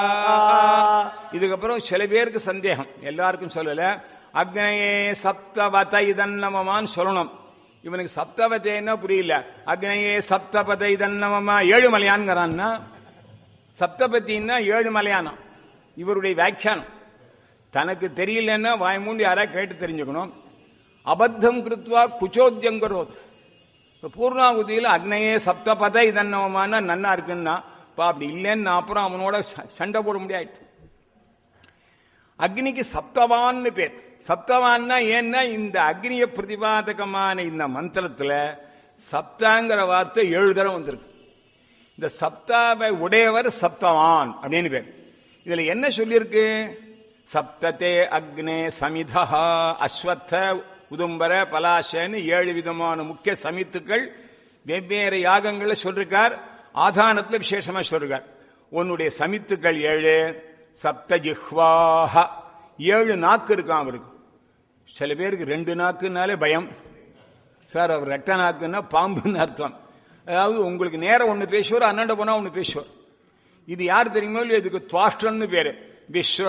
இதுக்கப்புறம் சில பேருக்கு சந்தேகம் எல்லாருக்கும் சொல்லல அக்னயே சப்தவத இதன்னமமான்னு சொல்லணும் இவனுக்கு சப்தவதைன்னா புரியல அக்னயே சப்தபத இதன்னமமா ஏழு மலையான்ங்கிறான்னா சப்தபத்தின்னா ஏழு மலையானம் இவருடைய வியாக்கியானம் தனக்கு தெரியலன்னா வாய் மூண்டி யாரா கேட்டு தெரிஞ்சுக்கணும் அபத்தம் கிருத்வா குச்சோத்தியங்கரோத் இப்போ பூர்ணாகுதியில் அக்னையே சப்தபத இதன்னவமான நன்னா இருக்குன்னா இப்போ அப்படி இல்லைன்னு அப்புறம் அவனோட ச- சண்டை போட முடியாது அக்னிக்கு சப்தவான்னு பேர் சப்தவான்னா ஏன்னா இந்த அக்னிய பிரதிபாதகமான இந்த மந்திரத்துல சப்தாங்கிற வார்த்தை ஏழு தடவை வந்திருக்கு இந்த சப்தாவை உடையவர் சப்தவான் அப்படின்னு பேர் இதுல என்ன சொல்லியிருக்கு சப்தத்தே அக்னே சமிதா அஸ்வத்த உதும்பர பலாசன்னு ஏழு விதமான முக்கிய சமித்துக்கள் வெவ்வேறு யாகங்கள்ல சொல்லிருக்கார் ஆதானத்துல விசேஷமா சொல்றார் உன்னுடைய சமித்துக்கள் ஏழு சப்த ஜிஹ்வாஹ ஏழு நாக்கு இருக்கான் அவருக்கு சில பேருக்கு ரெண்டு நாக்குனாலே பயம் சார் அவர் ரெட்ட நாக்குன்னா பாம்புன்னு அர்த்தம் அதாவது உங்களுக்கு நேரம் ஒன்று பேசுவார் அண்ணாண்ட போனா ஒன்று பேசுவார் இது யார் தெரியுமோ இல்லையோ இதுக்கு துவாஷ்டன்னு பேரு விஸ்வ